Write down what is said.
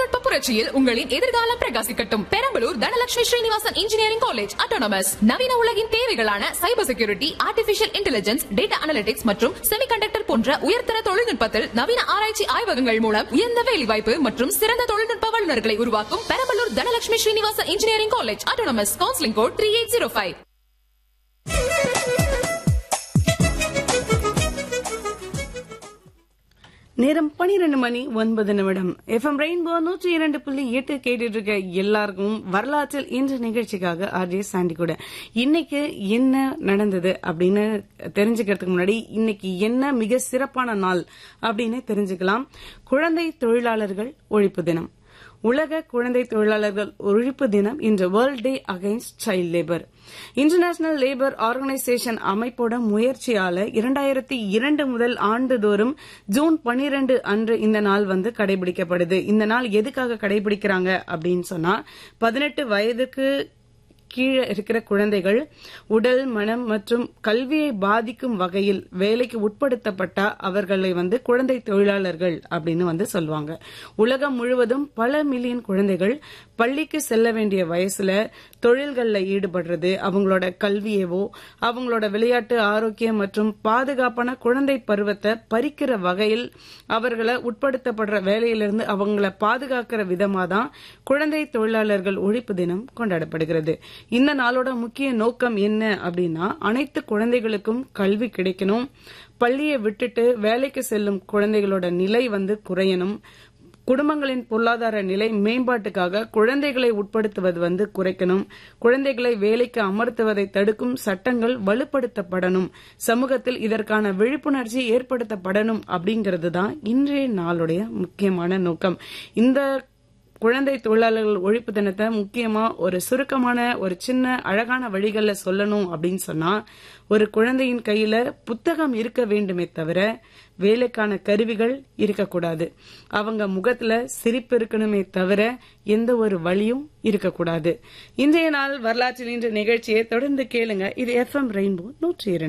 தொழில்நுட்ப புரட்சியில் உங்களின் எதிர்காலம் பிரகாசிக்கட்டும் Perambalur Dhanalakshmi Srinivasan engineering college autonomous நவீன உலகின் தேவைகளான cyber security artificial intelligence data analytics மற்றும் செமிகண்டக்டர் போன்ற உயர்தர தொழில்நுட்பத்தில் நவீன ஆராய்ச்சி ஆய்வகங்கள் மூலம் உயர்ந்த வேலைவாய்ப்பு மற்றும் சிறந்த தொழில்நுட்ப வல்லுநர்களை உருவாக்கும் Perambalur Dhanalakshmi Srinivasan engineering college autonomous counselling code three eight zero five நேரம் பனிரெண்டு மணி ஒன்பது நிமிடம் எஃப்எம் ரெயின்போ நூற்றி இரண்டு புள்ளி எட்டு கேட்டுட்டு இருக்க எல்லாருக்கும் வரலாற்றில் இன்று நிகழ்ச்சிக்காக ஆர்ஜே சாண்டி கூட இன்னைக்கு என்ன நடந்தது அப்படின்னு தெரிஞ்சுக்கிறதுக்கு முன்னாடி இன்னைக்கு என்ன மிக சிறப்பான நாள் அப்படின்னு தெரிஞ்சுக்கலாம் குழந்தை தொழிலாளர்கள் ஒழிப்பு தினம் உலக குழந்தை தொழிலாளர்கள் ஒழிப்பு தினம் இன்று world day against child labour international labour organisation அமைப்போட முயற்சியால இரண்டாயிரத்தி இரண்டு முதல் ஆண்டுதோறும் ஜூன் பனிரெண்டு அன்று இந்த நாள் வந்து கடைபிடிக்கப்படுது இந்த நாள் எதுக்காக கடைபிடிக்கிறாங்க அப்படின்னு சொன்னா பதினெட்டு வயதுக்கு கீழே இருக்கிற குழந்தைகள் உடல் மனம் மற்றும் கல்வியை பாதிக்கும் வகையில் வேலைக்கு உட்படுத்தப்பட்ட அவர்களை வந்து குழந்தை தொழிலாளர்கள் அப்படின்னு வந்து சொல்லுவாங்க உலகம் முழுவதும் பல மில்லியன் குழந்தைகள் பள்ளிக்கு செல்ல வேண்டிய வயசுல தொழில்களில் ஈடுபடுறது அவங்களோட கல்வியவோ அவங்களோட விளையாட்டு ஆரோக்கியம் மற்றும் பாதுகாப்பான குழந்தை பருவத்தை பறிக்கிற வகையில் அவர்களை உட்படுத்தப்படுற வேலையிலிருந்து அவங்கள பாதுகாக்கிற விதமா தான் குழந்தை தொழிலாளர்கள் ஒழிப்பு தினம் கொண்டாடப்படுகிறது இந்த நாளோட முக்கிய நோக்கம் என்ன அப்படின்னா அனைத்து குழந்தைகளுக்கும் கல்வி கிடைக்கணும் பள்ளியை விட்டுட்டு வேலைக்கு செல்லும் குழந்தைகளோட நிலை வந்து குறையணும் குடும்பங்களின் பொருளாதார நிலை மேம்பாட்டுக்காக குழந்தைகளை உட்படுத்துவது வந்து குறைக்கணும் குழந்தைகளை வேலைக்கு அமர்த்துவதை தடுக்கும் சட்டங்கள் வலுப்படுத்தப்படணும் சமூகத்தில் இதற்கான விழிப்புணர்ச்சி ஏற்படுத்தப்படணும் அப்படிங்கிறது தான் இன்றைய நாளுடைய முக்கியமான நோக்கம் இந்த குழந்தை தொழிலாளர்கள் ஒழிப்பு தினத்தை முக்கியமா ஒரு சுருக்கமான ஒரு சின்ன அழகான வழிகள்ல சொல்லணும் அப்படின்னு சொன்னா ஒரு குழந்தையின் கையில புத்தகம் இருக்க வேண்டுமே தவிர வேலைக்கான கருவிகள் இருக்கக்கூடாது அவங்க முகத்துல சிரிப்பு இருக்கணுமே தவிர எந்த ஒரு வழியும் இருக்கக்கூடாது இன்றைய நாள் வரலாற்றில் இன்று நிகழ்ச்சியை தொடர்ந்து கேளுங்க இது எஃப்எம் ரெயின்போ நூற்றி இரண்டு